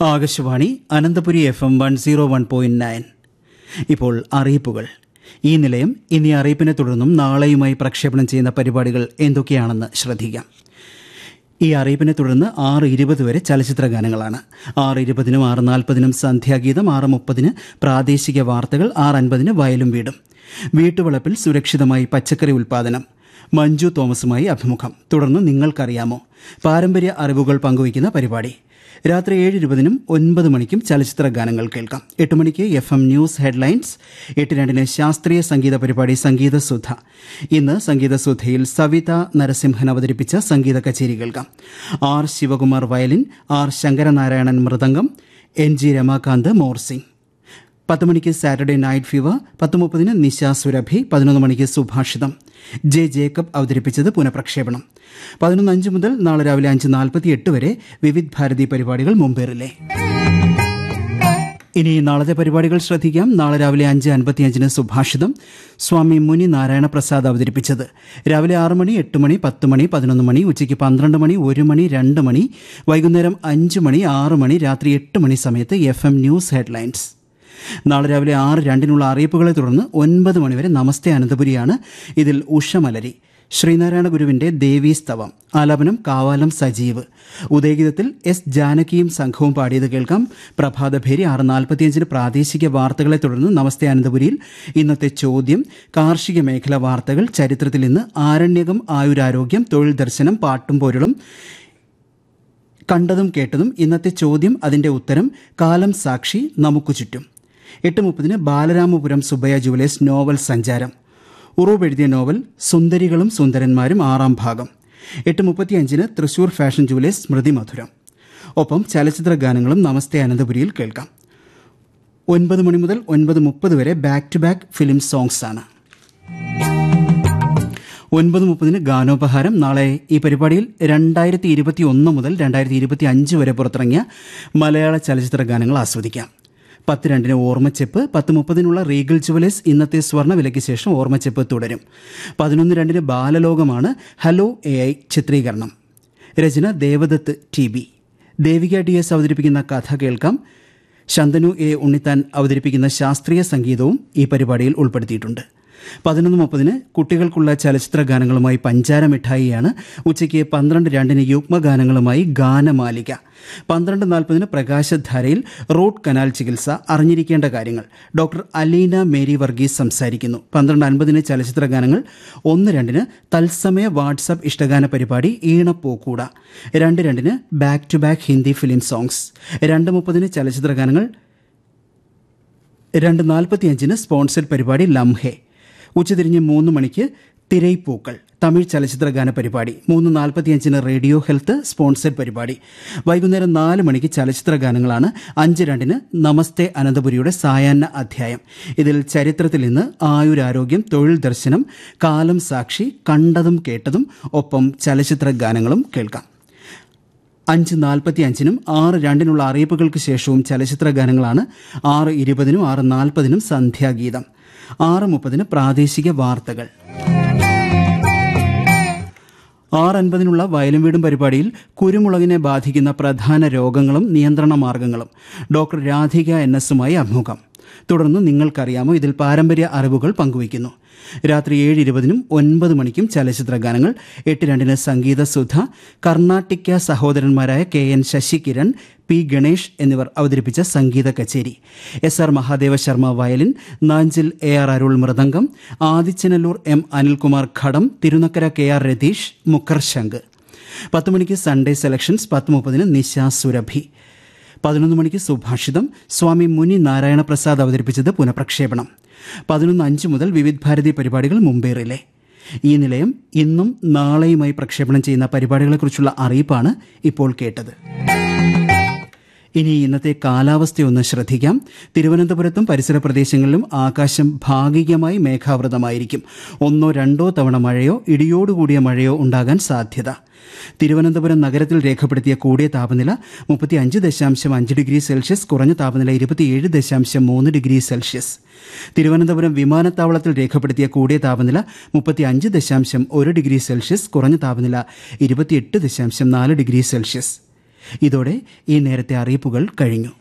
Akashvani Ananthapuri F M one zero one point nine ഇപ്പോൾ അറിയിപ്പുകൾ ഈ നിലയം ഇനി അറിയിപ്പിനെ തുടർന്നും നാളെയുമായി പ്രക്ഷേപണം ചെയ്യുന്ന പരിപാടികൾ എന്തൊക്കെയാണെന്ന് ശ്രദ്ധിക്കാം ഈ അറിയിപ്പിനെ തുടർന്ന് ആറ് ഇരുപത് വരെ ചലച്ചിത്ര ഗാനങ്ങളാണ് ആറ് ഇരുപതിനും ആറ് നാൽപ്പതിനും സന്ധ്യാഗീതം ആറ് മുപ്പതിന് പ്രാദേശിക വാർത്തകൾ ആറ് അൻപതിന് വയലും വീടും വീട്ടുവളപ്പിൽ സുരക്ഷിതമായി പച്ചക്കറി ഉൽപ്പാദനം മഞ്ജു തോമസുമായി അഭിമുഖം തുടർന്ന് നിങ്ങൾക്കറിയാമോ പാരമ്പര്യ അറിവുകൾ പങ്കുവയ്ക്കുന്ന പരിപാടി രാത്രി ഏഴ് ഇരുപതിനും ഒൻപത് മണിക്കും ചലച്ചിത്ര ഗാനങ്ങൾ കേൾക്കാം എട്ട് മണിക്ക് എഫ് എം ന്യൂസ് ഹെഡ്ലൈൻസ് എട്ട് രണ്ടിന് ശാസ്ത്രീയ സംഗീത പരിപാടി സംഗീത സുധ ഇന്ന് സംഗീത സുധയിൽ സവിത നരസിംഹൻ അവതരിപ്പിച്ച സംഗീത കച്ചേരി കേൾക്കാം R Sivakumar violin R Sankaranarayanan mridangam N G Ramakanth morsing പത്ത് മണിക്ക് സാറ്റർഡേ നൈറ്റ് ഫീവർ പത്ത് മുപ്പതിന് നിശ സുരഭി പതിനൊന്ന് മണിക്ക് സുഭാഷിതം ജെ ജേക്കബ് അവതരിപ്പിച്ചത് പുനഃപ്രക്ഷേപണം പതിനൊന്ന് അഞ്ച് മുതൽ നാളെ രാവിലെ അഞ്ച് നാൽപ്പത്തി എട്ട് വരെ വിവിധ് ഭാരതി പരിപാടികൾ മുമ്പേറില്ലേ ഇനി നാളത്തെ പരിപാടികൾ ശ്രദ്ധിക്കാം നാളെ രാവിലെ അഞ്ച് അൻപത്തിയഞ്ചിന് സുഭാഷിതം സ്വാമി മുനി നാരായണ പ്രസാദ് അവതരിപ്പിച്ചത് രാവിലെ ആറ് മണി എട്ട് മണി പത്ത് മണി പതിനൊന്ന് മണി ഉച്ചയ്ക്ക് പന്ത്രണ്ട് മണി ഒരു മണി രണ്ട് മണി വൈകുന്നേരം അഞ്ച് മണി ആറ് മണി രാത്രി എട്ട് മണി സമയത്ത് എഫ് എം ന്യൂസ് ഹെഡ്ലൈൻസ് നാളെ രാവിലെ ആറ് രണ്ടിനുള്ള അറിയിപ്പുകളെ തുടർന്ന് ഒൻപത് മണിവരെ നമസ്തേ അനന്തപുരിയാണ് ഇതിൽ ഉഷമലരി ശ്രീനാരായണ ഗുരുവിന്റെ ദേവീസ്തവം ആലാപനം കാവാലം സജീവ് ഉദയഗീതത്തിൽ എസ് ജാനകിയും സംഘവും പാടിയത് കേൾക്കാം പ്രഭാതഭേരി ആറ് നാൽപ്പത്തിയഞ്ചിന് പ്രാദേശിക വാർത്തകളെ തുടർന്ന് നമസ്തേ അനന്തപുരിയിൽ ഇന്നത്തെ ചോദ്യം കാർഷിക മേഖല വാർത്തകൾ ചരിത്രത്തിൽ ഇന്ന് ആരണ്യകം ആയുരാരോഗ്യം തൊഴിൽ ദർശനം പാട്ടും പൊരുളും കണ്ടതും കേട്ടതും ഇന്നത്തെ ചോദ്യം അതിന്റെ ഉത്തരം കാലം സാക്ഷി നമുക്ക് ചുറ്റും എട്ട് മുപ്പതിന് ബാലരാമപുരം സുബയ്യ ജുവലേഴ്സ് നോവൽ സഞ്ചാരം ഉറൂബ് എഴുതിയ നോവൽ സുന്ദരികളും സുന്ദരന്മാരും ആറാം ഭാഗം എട്ട് മുപ്പത്തിയഞ്ചിന് തൃശൂർ ഫാഷൻ ജുവലേഴ്സ് സ്മൃതി മധുരം ഒപ്പം ചലച്ചിത്ര ഗാനങ്ങളും നമസ്തേ അനന്തപുരിയിൽ കേൾക്കാം ഒൻപത് മണി മുതൽ ഒൻപത് മുപ്പത് വരെ back to back film songs ആണ് ഒൻപത് മുപ്പതിന് ഗാനോപഹാരം നാളെ ഈ പരിപാടിയിൽ രണ്ടായിരത്തി ഇരുപത്തി ഒന്ന് മുതൽ രണ്ടായിരത്തി ഇരുപത്തി അഞ്ച് വരെ പുറത്തിറങ്ങിയ മലയാള ചലച്ചിത്ര ഗാനങ്ങൾ ആസ്വദിക്കാം പത്ത് രണ്ടിന് ഓർമ്മച്ചെപ്പ് പത്ത് മുപ്പതിനുള്ള റീഗൽ ജുവലേഴ്സ് ഇന്നത്തെ സ്വർണ്ണ വിലയ്ക്ക് ശേഷം ഓർമ്മച്ചെപ്പ് തുടരും പതിനൊന്ന് രണ്ടിന് ബാലലോകമാണ് ഹലോ എ ഐ ചിത്രീകരണം രചന Devadath T B Devika T S അവതരിപ്പിക്കുന്ന കഥ കേൾക്കാം ശന്തനു എ ഉണ്ണിത്താൻ അവതരിപ്പിക്കുന്ന ശാസ്ത്രീയ സംഗീതവും ഈ പരിപാടിയിൽ ഉൾപ്പെടുത്തിയിട്ടുണ്ട് പതിനൊന്ന് മുപ്പതിന് കുട്ടികൾക്കുള്ള ചലച്ചിത്ര ഗാനങ്ങളുമായി പഞ്ചാര മിഠായിയാണ് ഉച്ചയ്ക്ക് പന്ത്രണ്ട് രണ്ടിന് യുഗ്മഗാനങ്ങളുമായി ഗാനമാലിക പന്ത്രണ്ട് നാൽപ്പതിന് പ്രകാശധാരയിൽ റൂട്ട് കനാൽ ചികിത്സ അറിഞ്ഞിരിക്കേണ്ട കാര്യങ്ങൾ ഡോക്ടർ അലീന മേരി വർഗീസ് സംസാരിക്കുന്നു പന്ത്രണ്ട് അൻപതിന് ചലച്ചിത്ര ഗാനങ്ങൾ ഒന്ന് രണ്ടിന് തത്സമയ വാട്സപ്പ് ഇഷ്ടഗാന പരിപാടി ഈണപ്പോക്കൂട രണ്ട് രണ്ടിന് back to back Hindi film songs രണ്ട് മുപ്പതിന് ചലച്ചിത്ര ഗാനങ്ങൾ രണ്ട് നാൽപ്പത്തിയഞ്ചിന് സ്പോൺസർഡ് പരിപാടി ലംഹെ ഉച്ചതിരിഞ്ഞ് മൂന്ന് മണിക്ക് തിരൈപ്പൂക്കൾ തമിഴ് ചലച്ചിത്ര ഗാന പരിപാടി മൂന്ന് നാൽപ്പത്തിയഞ്ചിന് റേഡിയോ ഹെൽത്ത് സ്പോൺസർഡ് പരിപാടി വൈകുന്നേരം നാല് മണിക്ക് ചലച്ചിത്ര ഗാനങ്ങളാണ് അഞ്ച് രണ്ടിന് നമസ്തേ അനന്തപുരിയുടെ സായാഹ്ന അധ്യായം ഇതിൽ ചരിത്രത്തിൽ നിന്ന് ആയുരാരോഗ്യം തൊഴിൽ ദർശനം കാലം സാക്ഷി കണ്ടതും കേട്ടതും ഒപ്പം ചലച്ചിത്ര ഗാനങ്ങളും കേൾക്കാം അഞ്ച് നാൽപ്പത്തി അഞ്ചിനും ആറ് രണ്ടിനുള്ള അറിയിപ്പുകൾക്ക് ശേഷവും ചലച്ചിത്ര ഗാനങ്ങളാണ് ആറ് ഇരുപതിനും ആറ് നാൽപ്പതിനും സന്ധ്യാഗീതം ആറ് മുപ്പതിന് പ്രാദേശിക വാർത്തകൾ ആറ് അൻപതിനുള്ള വയലും വീടും പരിപാടിയിൽ കുരുമുളകിനെ ബാധിക്കുന്ന പ്രധാന രോഗങ്ങളും നിയന്ത്രണ മാർഗങ്ങളും ഡോക്ടർ രാധിക എൻ എസുമായി അഭിമുഖം തുടർന്ന് നിങ്ങൾക്കറിയാമോ ഇതിൽ പാരമ്പര്യ അറിവുകൾ പങ്കുവയ്ക്കുന്നു രാത്രി ഏഴ് ഇരുപതിനും ഒൻപത് മണിക്കും ചലച്ചിത്ര ഗാനങ്ങൾ എട്ട് രണ്ടിന് സംഗീത സുധ കർണാട്ടിക്ക സഹോദരന്മാരായ K N Sasikiran P Ganesh എന്നിവർ അവതരിപ്പിച്ച സംഗീത കച്ചേരി S R Mahadeva Sharma violin Nanjil A R Arul mridangam Adichanallur M Anilkumar ghatam Thirunakkara K R Ratheesh mukhar shank പത്ത് മണിക്ക് സൺഡേ സെലക്ഷൻസ് പത്ത് മുപ്പതിന് നിശ സുരഭി പതിനൊന്ന് മണിക്ക് സുഭാഷിതം സ്വാമി മുനി നാരായണ പ്രസാദ് അവതരിപ്പിച്ചത് പുനഃപ്രക്ഷേപണം പതിനൊന്ന് അഞ്ച് മുതൽ വിവിധ് ഭാരതി പരിപാടികൾ മുമ്പേറില്ലേ ഈ നിലയം ഇന്നും നാളെയുമായി പ്രക്ഷേപണം ചെയ്യുന്ന പരിപാടികളെക്കുറിച്ചുള്ള അറിയിപ്പാണ് ഇപ്പോൾ കേട്ടത് ഇനി ഇന്നത്തെ കാലാവസ്ഥയൊന്ന് ശ്രദ്ധിക്കാം തിരുവനന്തപുരത്തും പരിസര പ്രദേശങ്ങളിലും ആകാശം ഭാഗികമായി മേഘാവൃതമായിരിക്കും ഒന്നോ രണ്ടോ തവണ മഴയോ ഇടിയോടുകൂടിയ മഴയോ ഉണ്ടാകാൻ സാധ്യത തിരുവനന്തപുരം നഗരത്തിൽ രേഖപ്പെടുത്തിയ കൂടിയ താപനില മുപ്പത്തി അഞ്ച് ദശാംശം അഞ്ച് ഡിഗ്രി സെൽഷ്യസ് കുറഞ്ഞ താപനില ഇരുപത്തിയേഴ് ദശാംശം മൂന്ന് ഡിഗ്രി സെൽഷ്യസ് തിരുവനന്തപുരം വിമാനത്താവളത്തിൽ രേഖപ്പെടുത്തിയ കൂടിയ താപനില മുപ്പത്തി അഞ്ച് ദശാംശം ഒരു ഡിഗ്രി സെൽഷ്യസ് കുറഞ്ഞ താപനില ഇരുപത്തിയെട്ട് ദശാംശം നാല് ഡിഗ്രി സെൽഷ്യസ് ഇതോടെ ഈ നേരത്തെ അറിയിപ്പുകൾ കഴിഞ്ഞു